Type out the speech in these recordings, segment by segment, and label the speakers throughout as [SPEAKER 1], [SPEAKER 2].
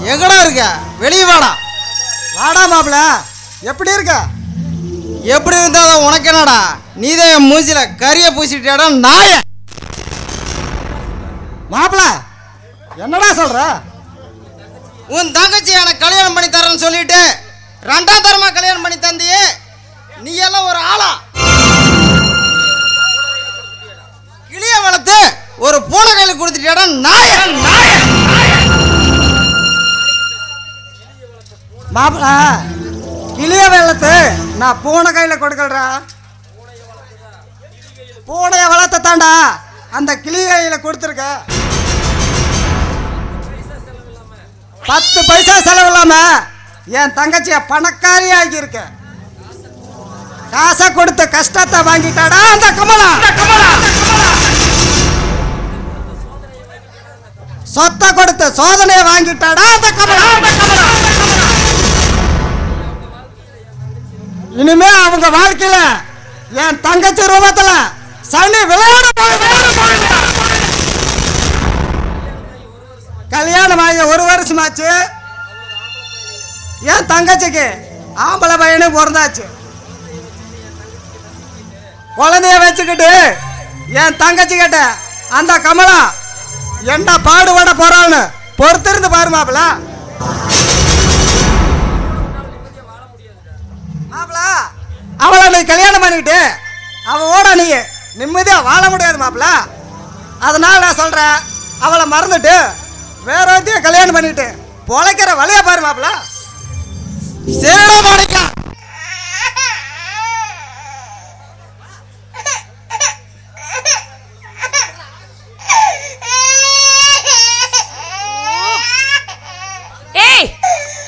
[SPEAKER 1] எங்கடா இருக்க வெளியே வாடா
[SPEAKER 2] வாடா மாப்பிள எப்படி இருக்க
[SPEAKER 1] எப்படி இருந்தாலும் உனக்கு என்னடா நீதான் என் மூஞ்சில கரிய பூசிட்டியாடா நாய
[SPEAKER 2] மாப்பிள என்னடா சொல்ற
[SPEAKER 1] உன் தங்கச்சி எனக்கு கல்யாணம் பண்ணி தரேன்னு சொல்லிட்டு ரெண்டாம் தரமா கல்யாணம் பண்ணி தந்தியே நீ எல்லாம் ஒரு ஆளா கிளிய வளர்த்து ஒரு பூனை கையில கொடுத்துட்டியாடா நாய நாய
[SPEAKER 2] மாப்பிள கிளிய வெள்ளத்து நான் பூனை கையில் கொடுக்கலடா பூனைய வளர்த்த தாண்டா அந்த கிளி கையில் கொடுத்துருக்க பத்து பைசா செலவு இல்லாம என் தங்கச்சிய பணக்காரி ஆக்கியிருக்க காசை கொடுத்து கஷ்டத்தை வாங்கிட்டாடா அந்த கமலா சொத்தை கொடுத்து சோதனையை வாங்கிட்டாடா அந்த கமலா இனிமே அவங்க வாழ்க்கையில என் தங்கச்சி ரூபத்துல சனி விளையாட போகுது. கல்யாணம் ஆகி ஒரு வருஷமாச்சு என் தங்கச்சிக்கு ஆம்பளை பையனு பிறந்தாச்சு குழந்தைய வச்சுக்கிட்டு என் தங்கச்சி கிட்ட அந்த கமலா என்ன பாடுபட போறான்னு பொறுத்திருந்து பாரு மாப்பிள மாப்பிள அவளை நீ கல்யாணம் பண்ணிக்கிட்டு அவன் ஓட நீ நிம்மதியா வாழ முடியாது மாப்பிள அதனால நான் சொல்றேன் அவளை மறந்துட்டு வேற ஒருத்தையும் கல்யாணம் பண்ணிட்டு பொழைக்கிற வழிய பாரு மாப்பிள
[SPEAKER 1] சரிடா மாணிக்கா
[SPEAKER 3] ஏய்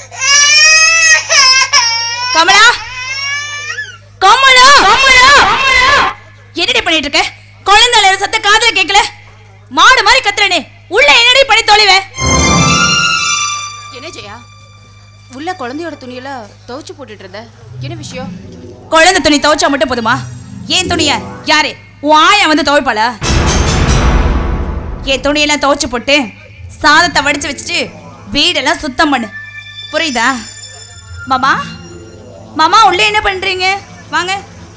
[SPEAKER 3] கமலா கமலா கமலா என்னடி பண்ணிட்டு இருக்க குழந்தை அழற சத்த காதுல கேட்கல மாடு மாதிரி கத்துறனே உள்ள என்னடி பண்ணி தொலைவ
[SPEAKER 4] என்ன ஜெயா உள்ள குழந்தையோட துணியில துவைச்சு போட்டுட்டு இருந்த என்ன விஷயம்
[SPEAKER 3] குழந்தை துணி துவைச்சா மட்டும் போதுமா ஏன் துணிய யாரு உன் ஆயா வந்து துவைப்பாளா என் துணியெல்லாம் துவைச்சு போட்டு சாதத்தை வடிச்சு வச்சுட்டு வீடெல்லாம் சுத்தம் பண்ணு புரியுதா மாமா மாமா உள்ள என்ன பண்றீங்க வாங்க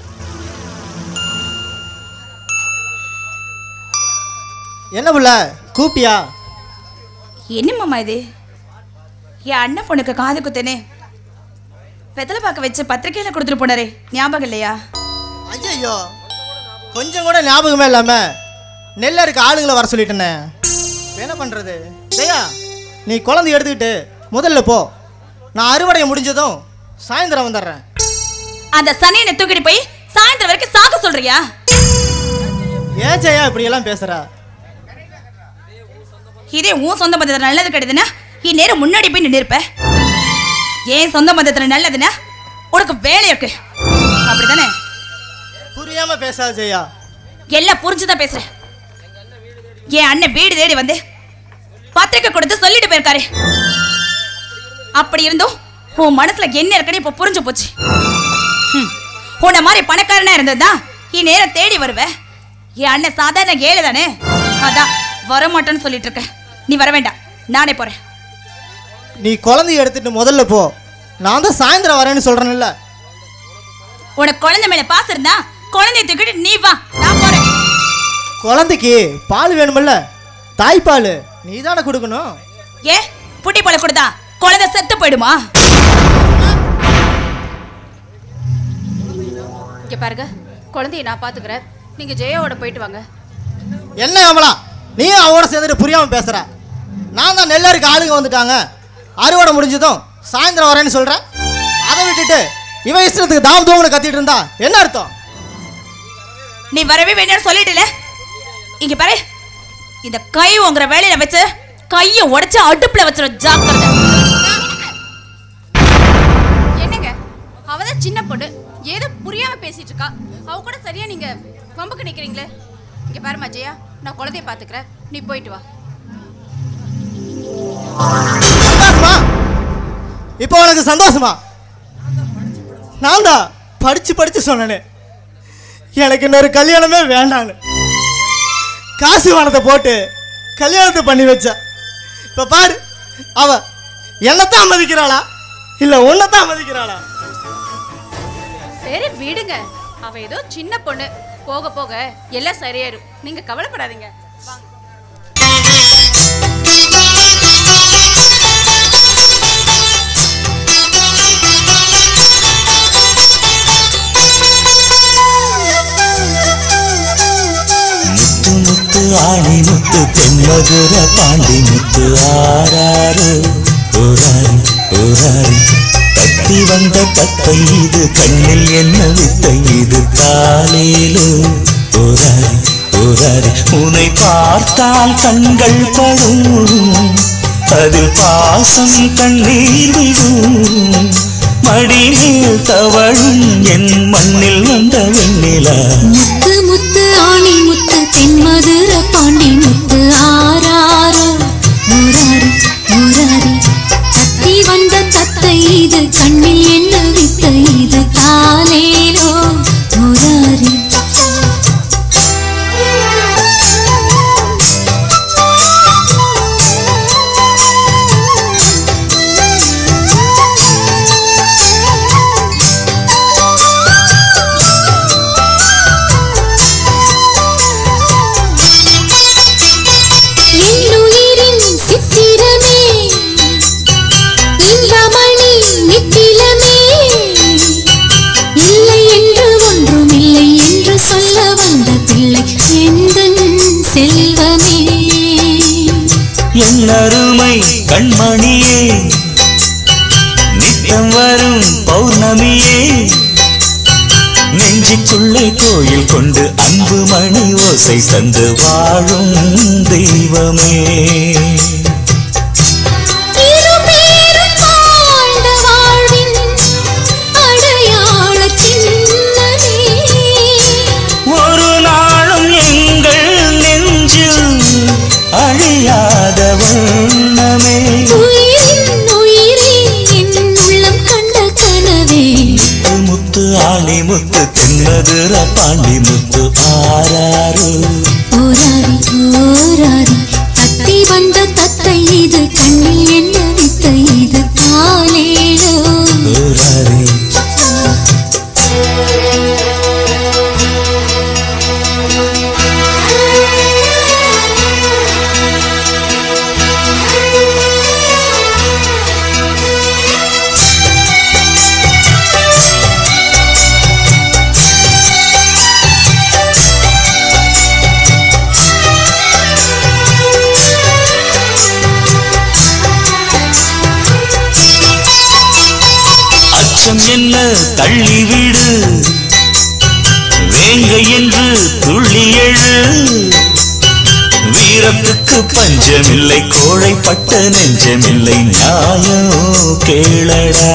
[SPEAKER 5] என்ன புள்ள கூப்பிட்டியா
[SPEAKER 3] என்ன மாமா இது என் அண்ணன் பொண்ணுக்கு காது குத்துனே வெத்தலை பார்க்க வச்சு பத்திரிக்கையில கொடுத்துட்டு போனாரே ஞாபகம் இல்லையா
[SPEAKER 5] ஐயோ கொஞ்சம் கூட ஞாபகமே இல்லாம நெல்லருக்கு ஆளுங்களை வர சொல்லிட்டேனே இப்ப என்ன பண்றது ஜெயா நீ குழந்தை எடுத்துக்கிட்டு முதல்ல போ நான் அறுவடை முடிஞ்சதும் சாயந்தரம் வந்துடுறேன்
[SPEAKER 3] அந்த சனியனை தூக்கிட்டு போய் சாயந்தரம் வரைக்கும் சாக சொல்றியா
[SPEAKER 5] ஏன் ஜெயா இப்படி எல்லாம் பேசுற
[SPEAKER 3] இதே உன் சொந்த பந்தத்துல நல்லது கிடையாதுன்னா இந்நேரம் முன்னாடி போய் நின்று இருப்ப ஏன் சொந்த பந்தத்துல நல்லதுன்னா உனக்கு வேலை இருக்கு அப்படிதானே
[SPEAKER 5] புரியாம பேசாத ஜெயா
[SPEAKER 3] எல்லாம் புரிஞ்சுதான் பேசுறேன் என் அண்ணன் வீடு தேடி வந்து பத்திரிக்கை கொடுத்து சொல்லிட்டு போயிருக்காரு அப்படி இருந்தும் உன் மனசுல என்ன இருக்குன்னு இப்ப புரிஞ்சு போச்சு ஹம். உன்னை மாதிரி பணக்காரனா இருந்ததுதான் இந்நேரம் தேடி வருவ என் அண்ணன் சாதாரண ஏழை தானே அதான் வரமாட்டேன்னு சொல்லிட்டு இருக்க நீ வர வேண்டாம் நானே போறேன்
[SPEAKER 5] நீ குழந்தைய எடுத்துட்டு முதல்ல போ நான் தான் சாயந்தரம் வரேன்னு சொல்றேன்ல
[SPEAKER 3] உனக்கு குழந்தை மேல பாசம் இருந்தா குழந்தைய தூக்கிட்டு நீ வா நான் போறேன்
[SPEAKER 5] குழந்தைக்கு பால் வேணுமில்ல தாய்ப்பால் நீ தானே கொடுக்கணும்
[SPEAKER 3] ஏ புட்டி போல கொடுத்தா குழந்தை செத்து போயிடுமா
[SPEAKER 4] இங்க பாருங்க குழந்தைய நான் பாத்துக்கிறேன் நீங்க ஜெயாவோட போயிட்டு வாங்க
[SPEAKER 5] என்ன கமலா நீ அவனோட சேர்ந்துட்டு புரியாம பேசுற நான் தான் நெல்லருக்கு ஆளுங்க வந்துட்டாங்க அறுவடை முடிஞ்சதும் சாயந்தரம் வரேன்னு சொல்றேன் அதை விட்டுட்டு இவன் இஷ்டத்துக்கு தாம் தூம்னு கத்திட்டு இருந்தா என்ன அர்த்தம்
[SPEAKER 3] நீ வரவே வேணும்னு சொல்லிட்டுல இங்க பாரு இந்த கை உங்கிற வேலையில வச்சு கைய உடைச்சு அடுப்புல வச்சிரும் ஜாக்கிரதை
[SPEAKER 4] என்னங்க அவ தான் சின்ன பொண்ணு ஏதோ புரியாம பேசிட்டு இருக்கா அவ கூட சரியா நீங்க வம்புக்கு நிக்கிறீங்களே இங்க பாருமா ஜெயா நான் குழந்தைய பாத்துக்கிறேன் நீ போயிட்டு வா
[SPEAKER 5] சந்தோஷமா இப்போ உனக்கு சந்தோஷமா நான் தான் படிச்சு படிச்சு சொன்னேனே எனக்கு இன்னொரு கல்யாணமே வேண்டான்னு காசு வானத்தை போட்டு கல்யாணத்தை பண்ணி வச்சா இப்போ பாரு அவ என்னத்தான் மதிக்கிறாளா இல்ல உன்னைத்தான் மதிக்கிறாளா
[SPEAKER 4] சரி விடுங்க அவ ஏதோ சின்ன பொண்ணு போக போக எல்லாம் சரியாயிரும் நீங்க கவலைப்படாதீங்க வாங்க
[SPEAKER 6] முத்து முத்து ஆணி முத்து தென்மதுர பாண்டி முத்து ஆறாறு ஓராறு ஓராறு தத்தி வந்த தத்தை இது கண்ணில் என்ன வித்தை இது தாலேலு ஓராறு ஓராறு உன்னை பார்த்தால் கண்கள் படும் அதில் பாசம் கண்ணீர் விடும் மடிமேல் தவழும் என் மண்ணில் வந்த வெண்ணிலா
[SPEAKER 7] முத்து முத்து ஆணி முத்து தென்மதுர பாண்டி முத்து ஆராரோ ஊராரி ஊராரி தத்தி வந்த தத்தை இது கண்ணில் என்ன வித்தை இது தாலேலோ ஊராரி என்னுயிரின் சித்திரமே இன்பமணி நித்திலமே இல்லை என்று ஒன்றும் இல்லை என்று சொல்ல வந்த பிள்ளை எந்தன் செல்வமே
[SPEAKER 6] என் அருமை கண்மணியே நித்தம் வரும் பௌர்ணமியே நெஞ்சுக்குள்ளே கோயில் கொண்டு அன்பு மணி ஓசை தந்து வாழும் தெய்வமே
[SPEAKER 7] இரு பேரும் வாழ்ந்த வாழ்வின் அடையாள சின்னமே
[SPEAKER 6] ஒரு நாளும் எங்கள் நெஞ்சில் அழியாத வண்ணமே
[SPEAKER 7] உயிரின் உயிரே என் உள்ளம் கண்ட கனவே
[SPEAKER 6] முத்து முத்து ஆணி முத்து தென்மதுர பாண்டி முத்து ஆறாறு
[SPEAKER 7] ஓராரி ஓராரி தத்தி வந்த தத்தை இது கண்ணில் என்ன வித்தை இது காலேலோ
[SPEAKER 6] ஓராறு அச்சம் என்ன தள்ளிவிடு வேங்க என்று துள்ளி எழு வீரத்துக்கு பஞ்சமில்லை கோழைப்பட்ட நெஞ்சமில்லை நியாயம் கேளடா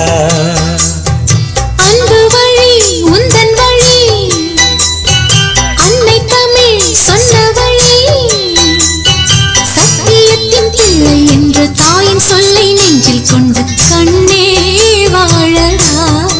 [SPEAKER 7] அன்பு வழி உந்தன் வழி அன்னை தமிழ் சொன்ன வழி சத்தியத்தின் பிள்ளை என்று தாயின் சொல்லை நெஞ்சில் கொண்டு கண்ணே வாழடா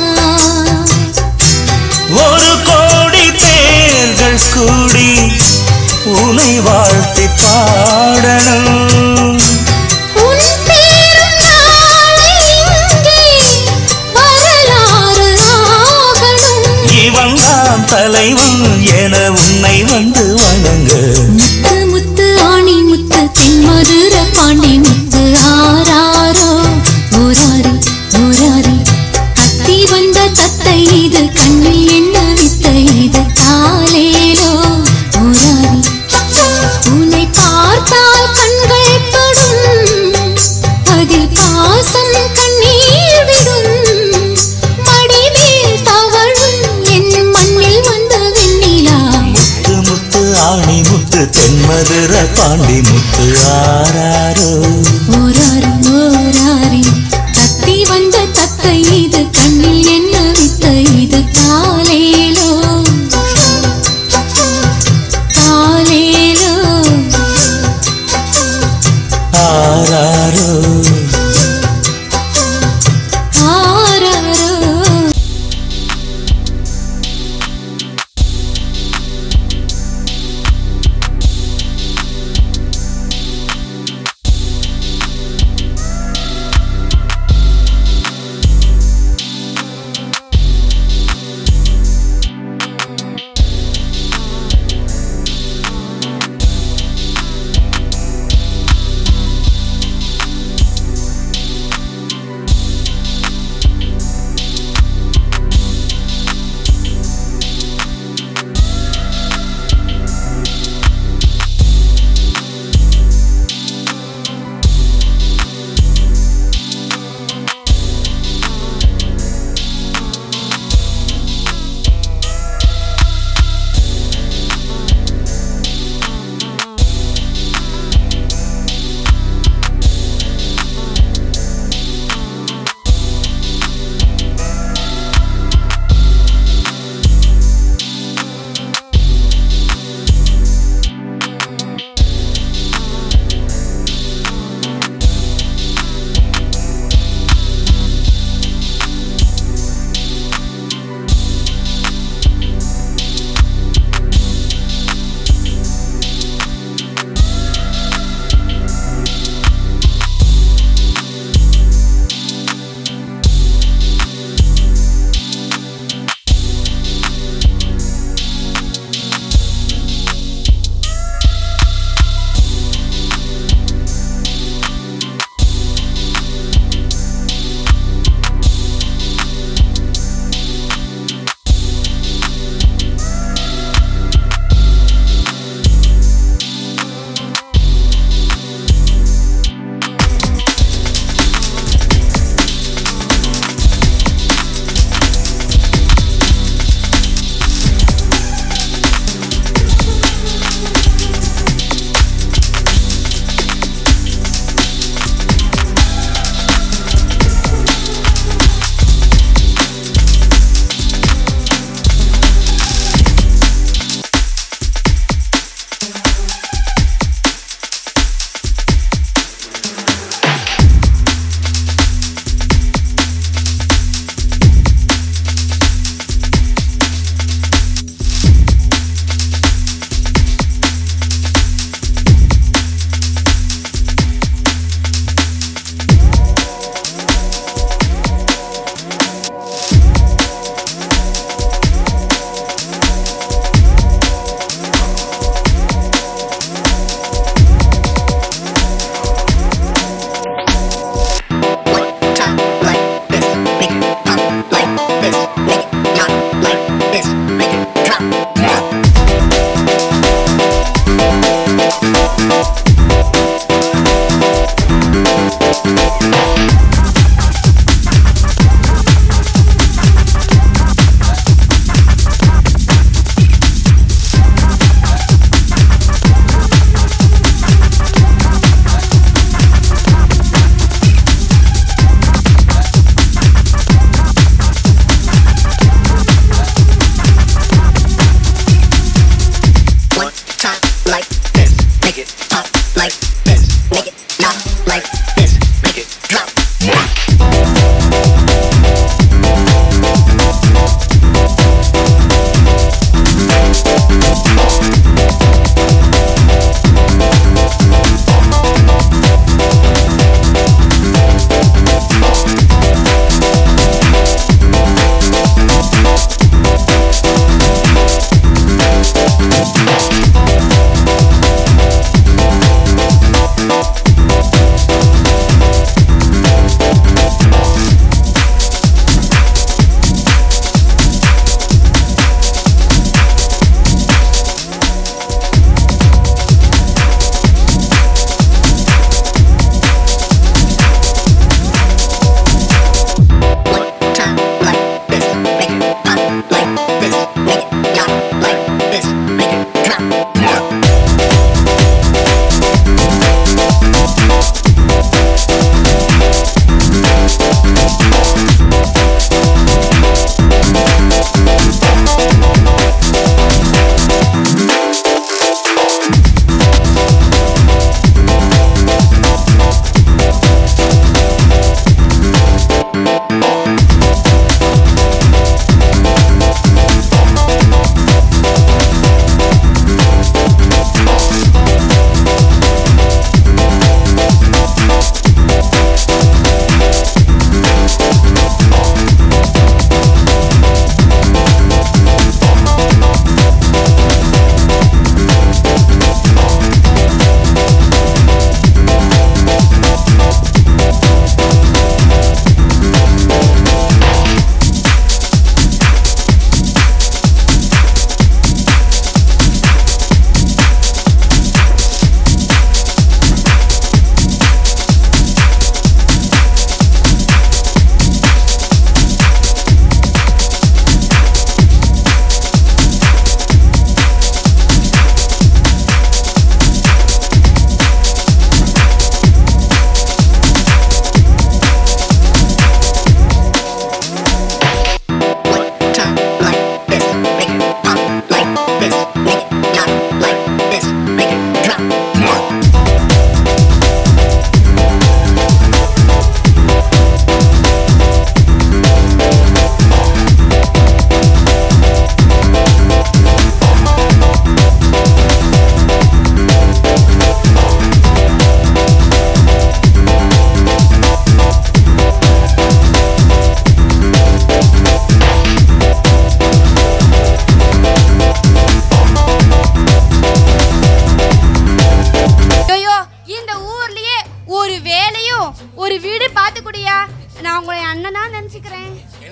[SPEAKER 6] ஒரு கோடி பேர்கள் கூடி உனை வாழ்த்தி பாடணும்
[SPEAKER 7] உன் பேரும் நாளை இங்கே வரலாறு ஆகணும்
[SPEAKER 6] இவன் தான் தலைவன் என உன்னை வந்து வணங்க
[SPEAKER 7] முத்து முத்து ஆணி முத்து தென்மதுர பாண்டி முத்து ஆராரோ ஓராரி ஓராரி தத்தி வந்த தத்தை இது கண்ணில் என்ன வித்தை இது தாலேலோ ஓராரி உன்னை பார்த்தால் கண்கள் படும் அதில் பாசம் கண்ணீர் விடும் மடிமேல் தவழும் என் மண்ணில் வந்த வெண்ணிலா
[SPEAKER 6] முத்து முத்து ஆணி முத்து தென்மதுர பாண்டி முத்து ஆறாரோ
[SPEAKER 7] ஓராரி ஓராரி தத்தி வந்த தத்தை இது கண்ணில் என்ன வித்தை இது காலேலோ காலேலோ
[SPEAKER 6] ஆறாரோ
[SPEAKER 7] ஆராரோ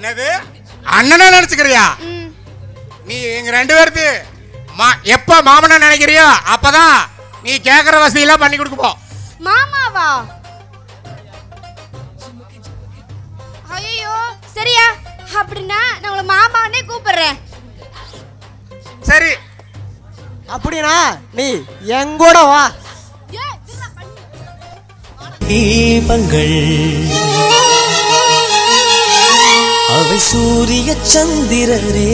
[SPEAKER 8] என்னது அண்ணனா நினைச்சுக்கிறியா நீ எங்க ரெண்டு பேருக்கு மா எப்ப மாமனா நினைக்கிறியோ அப்பதான் நீ கேக்குற வசதியெல்லாம் பண்ணி கொடுக்க போ
[SPEAKER 9] மாமாவா ஐயோ சரியா அப்படின்னா நான் உங்களை மாமானே கூப்பிடுறேன்
[SPEAKER 8] சரி
[SPEAKER 2] அப்படின்னா நீ எங்கூட வா
[SPEAKER 10] தீபங்கள் அவை சூரிய சந்திரரே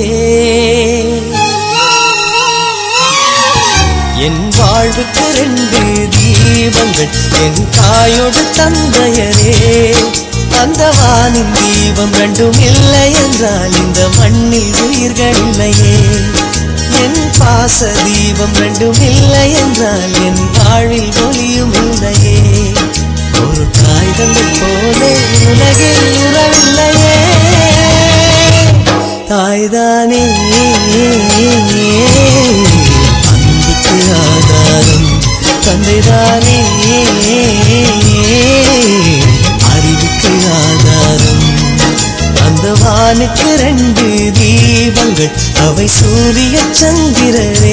[SPEAKER 10] என் வாழ்வுக்கு ரெண்டு தீபங்கள் என் தாயோடு தந்தையரே அந்த வானின் தீபம் ரெண்டும் இல்லை என்றால் இந்த மண்ணில் உயிர்கள் இல்லையே என் பாச தீபம் ரெண்டும் இல்லை என்றால் என் வாழ்வில் ஒளியும் இல்லையே ஒரு தாய் தந்தை போலே உலகில் உறவில்லையே தாய்தானே அன்புக்கு ஆதாரம் தந்தைதானே அறிவுக்கு ஆதாரம் அந்த வானுக்கு ரெண்டு தீபங்கள் அவை சூரிய சந்திரரே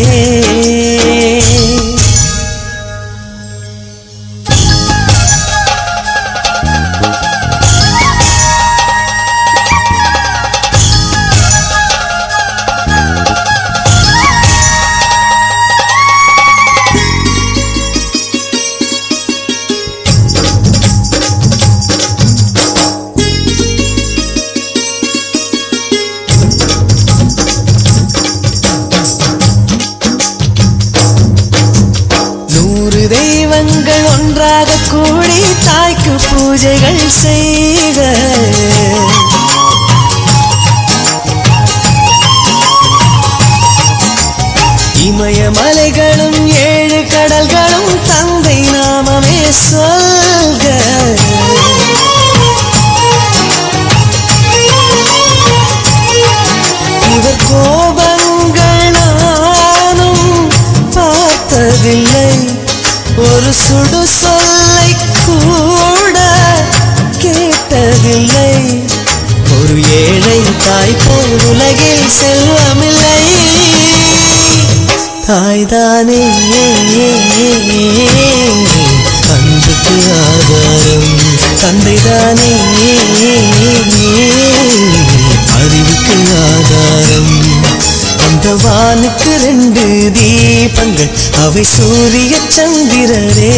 [SPEAKER 10] நூறு தெய்வங்கள் ஒன்றாக கூடி தாய்க்கு பூஜைகள் செய்த இமயமலைகளும் ஏழு கடல்களும் தந்தை நாமமே சொல்க இவர் கோபங்கள் நானும் பார்த்ததில்லை ஒரு சுடு சொல்லை கூட கேட்டதில்லை ஒரு ஏழை தாய் போல் உலகில் செல்வமில்லை தாய்தானே அன்புக்கு ஆதாரம் தந்தைதானே அறிவுக்கு ஆதாரம் அந்த வானுக்கு ரெண்டு தீபங்கள் அவை சூரிய சந்திரரே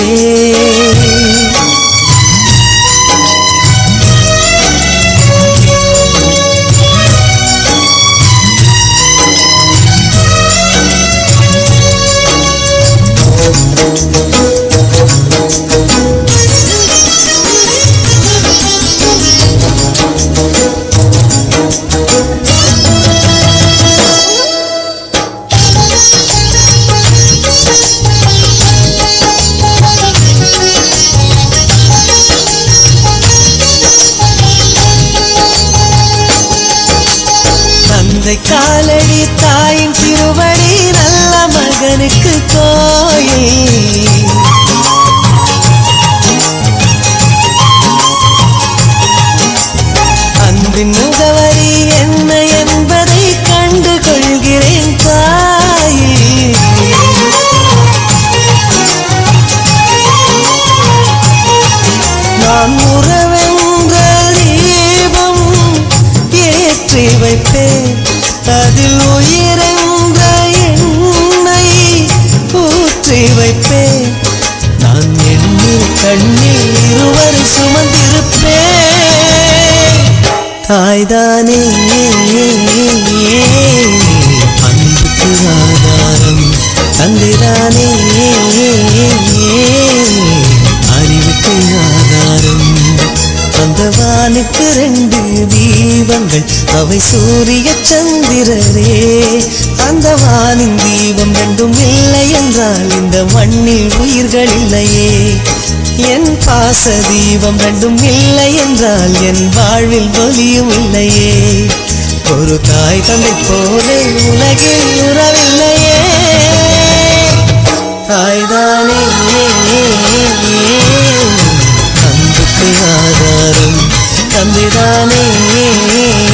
[SPEAKER 10] தந்தை காலடி தாயின் திருவடி நல்ல மகனுக்கு கோயில் அன்பின் முகவரி என்ன என்பதை கண்டு கொள்கிறேன் தாயே நான் உறவென்ற தீபம் ஏற்றி வைப்பேன் அதில் உயிரென்ற எண்ணெய் ஊற்றி வைப்பேன் நான் எண்ணில் கண்ணில் இருவர் சுமந்திருப்பேன் தாய்தானே அன்புக்கு ஆதாரம் தந்தைதானே அறிவுக்கு ஆதாரம் அந்த வானுக்கு ரெண்டு தீபங்கள் அவை சூரிய சந்திரரே அந்த வானின் தீபம் ரெண்டும் இல்லை என்றால் இந்த மண்ணில் உயிர்கள் இல்லையே என் பாச தீபம் ரெண்டும் இல்லை என்றால் என் வாழ்வில் ஒலியும் இல்லையே ஒரு தாய் தந்தை போலே உலகில் உறவில்லையே தாய்தானே அன்புக்கு ஆதாரம் தந்தைதானே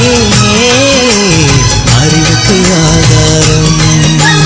[SPEAKER 10] ஆதாரம்